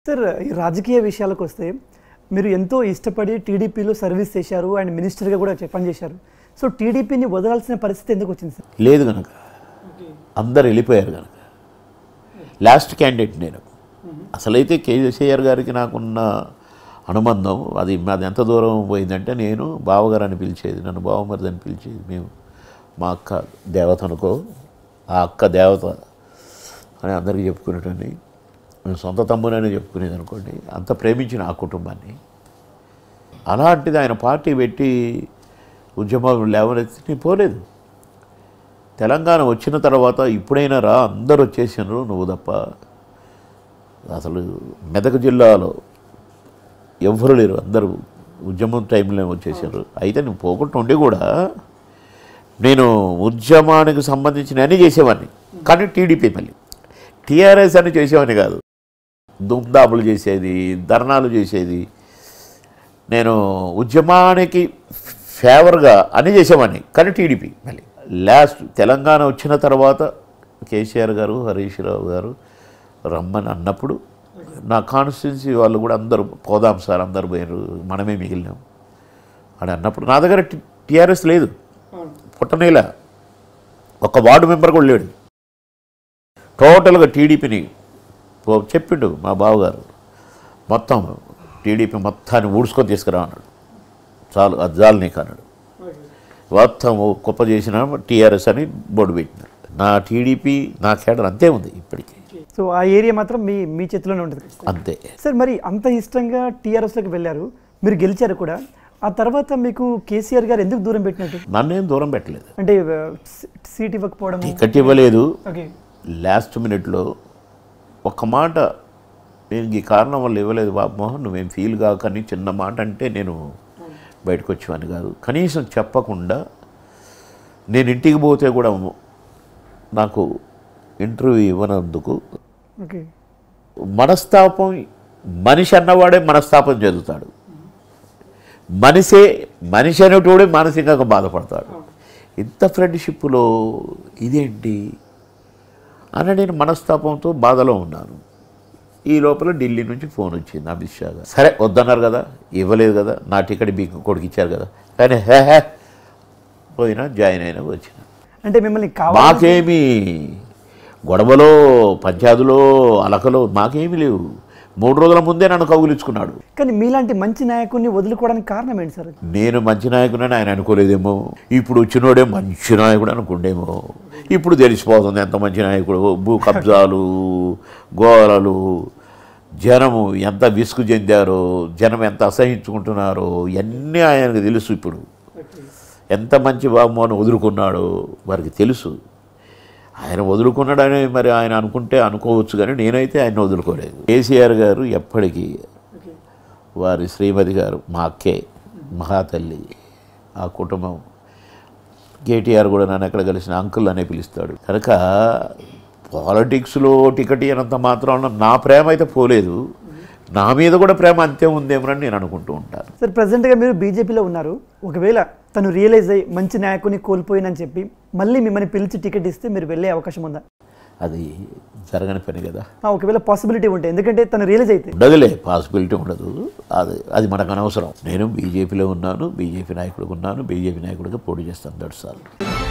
sir ఈ రాజకీయ విషయాలకు వస్తే మీరు ఎంతో ఇష్టపడి టీడీపీలో సర్వీస్ చేశారు అండ్ మినిస్టర్గా కూడా చే- పనిచేశారు సో టీడీపీని వదలాల్సిన పరిస్థితి ఎందుకు వచ్చింది సార్ లేదు కనుక అందరు వెళ్ళిపోయారు కనుక లాస్ట్ క్యాండిడేట్ నేను అసలైతే కేసీఆర్ గారికి నాకున్న అనుబంధం అది మాది ఎంత దూరం పోయిందంటే నేను బావగారు అని పిలిచేది నన్ను బావమరిది అని పిలిచేది మేము మా అక్క దేవత అనుకో ఆ అక్క దేవత అని అందరికీ చెప్పుకునేటండి నేను సొంత తమ్మునని చెప్పుకునేది అనుకోండి అంత ప్రేమించిన ఆ కుటుంబాన్ని అలాంటిది ఆయన పార్టీ పెట్టి ఉద్యమం లేవనెత్తి నేను పోలేదు తెలంగాణ వచ్చిన తర్వాత ఇప్పుడైనా రా అందరూ వచ్చేసినారు నువ్వు తప్ప అసలు మెదక్ జిల్లాలో ఎవ్వరు లేరు అందరూ ఉద్యమం టైంలో వచ్చేసారు అయితే నువ్వు పోకుండా ఉండి కూడా నేను ఉద్యమానికి సంబంధించిన అన్ని చేసేవాడిని కానీ టీడీపీ మళ్ళీ టీఆర్ఎస్ అని చేసేవాడిని కాదు దుమ్దాబులు చేసేది ధర్నాలు చేసేది నేను ఉద్యమానికి ఫేవర్గా అన్ని చేసేవాడిని కానీ టీడీపీ మళ్ళీ లాస్ట్ తెలంగాణ వచ్చిన తర్వాత కేసీఆర్ గారు హరీష్ రావు గారు రమ్మని అన్నప్పుడు నా కాన్స్టిట్యున్సీ వాళ్ళు కూడా అందరూ పోదాం సార్ అందరు పోయారు మనమే మిగిలినాం అని అన్నప్పుడు నా దగ్గర టీఆర్ఎస్ లేదు పుట్టనేలా ఒక వార్డు మెంబర్ కూడా లేడు టోటల్గా టీడీపీని చెప్పిండు మా బావగారు మొత్తం టీడీపీ మొత్తాన్ని ఊడ్చుకొని తీసుకురా అన్నాడు చాలు అది చాలు నీకు అన్నాడు మొత్తం కుప్ప చేసిన టీఆర్ఎస్ అని బోర్డు పెట్టినారు నా టీడీపీ నా కేడర్ అంతే ఉంది ఇప్పటికీ సో ఆ ఏరియా మాత్రం మీ మీ చేతిలోనే ఉంటుంది అంతే సార్ మరి అంత ఇష్టంగా టీఆర్ఎస్లోకి వెళ్ళారు మీరు గెలిచారు కూడా ఆ తర్వాత మీకు కేసీఆర్ గారు ఎందుకు దూరం పెట్టినట్టు నన్నేం దూరం పెట్టలేదు అంటే ఆ, సీ- సీట్ ఇవ్వకపోవడం టికెట్ ఇవ్వలేదు ఓకే లాస్ట్ మినిట్లో ఒక మాట నేను ఈ కారణం వల్ల ఇవ్వలేదు బాబు మోహన్ నువ్వేం ఫీల్ కాకని చిన్న మాట అంటే నేను బయటకు వచ్చేవాని కాదు కనీసం చెప్పకుండా నేను ఇంటికి పోతే కూడా నాకు ఇంటర్వ్యూ ఇవ్వనందుకు ఓకే మనస్తాపం మనిషి అన్నవాడే మనస్తాపం చెందుతాడు మనిషే మనిషి అనేటోడే మానసికంగా బాధపడతాడు ఇంత ఫ్రెండ్షిప్లో ఇదేంటి అని నేను మనస్తాపంతో బాధలో ఉన్నాను ఈ లోపల ఢిల్లీ నుంచి ఫోన్ వచ్చింది అమిత్ షా గారు సరే వద్దన్నారు కదా ఇవ్వలేదు కదా నా టికెట్ మీకు కొడుకు ఇచ్చారు కదా కానీ హే హే పోయినా జాయిన్ అయినా వచ్చిన అంటే మిమ్మల్ని కావాలి మాకేమి గొడవలో పంచాయతీలో అలకలో మాకేమీ లేవు మూడు రోజుల ముందే నన్ను కౌగులించుకున్నాడు కానీ మీలాంటి మంచి నాయకుడిని వదులుకోవడానికి కారణం ఏంటి సార్ నేను మంచి నాయకుడని ఆయన అనుకోలేదేమో ఇప్పుడు వచ్చినోడే మంచి నాయకుడు అనుకుండేమో ఇప్పుడు తెలిసిపోతుంది ఎంత మంచి నాయకుడు భూ కబ్జాలు ఘోరలు జనము ఎంత విసుగు చెందారో జనం ఎంత అసహించుకుంటున్నారో ఇవన్నీ ఆయనకు తెలుసు ఇప్పుడు ఎంత మంచి బాబుమోని వదులుకున్నాడో వారికి తెలుసు ఆయన వదులుకున్నాడని మరి ఆయన అనుకుంటే అనుకోవచ్చు కానీ నేనైతే ఆయన వదులుకోలేదు కేసీఆర్ గారు ఎప్పటికీ వారి శ్రీమతి గారు మా అక్కే మహాతల్లి ఆ కుటుంబం కేటీఆర్ కూడా నన్ను ఎక్కడ కలిసిన అంకుల్ అనే పిలుస్తాడు కనుక పాలిటిక్స్లో టికెట్ ఇవ్వనంత మాత్రం నా ప్రేమ అయితే పోలేదు నా మీద కూడా ప్రేమ అంతే ఉందేమోనని నేను అనుకుంటూ ఉంటాను సార్ ప్రజెంట్గా మీరు బీజేపీలో ఉన్నారు ఒకవేళ తను రియలైజ్ అయ్యి మంచి నాయకుని కోల్పోయినని చెప్పి మళ్ళీ మిమ్మల్ని పిలిచి టికెట్ ఇస్తే మీరు వెళ్ళే అవకాశం ఉందా అది జరగని పని కదా ఆ, ఒకవేళ పాసిబిలిటీ ఉంటే ఎందుకంటే తను రియలైజ్ అయితే ఉండదులే పాసిబిలిటీ ఉండదు అది అది మనకు అనవసరం నేను బీజేపీలో ఉన్నాను బీజేపీ నాయకుడిగా ఉన్నాను బీజేపీ నాయకుడిగా పోటీ చేస్తాను దట్స్ ఆల్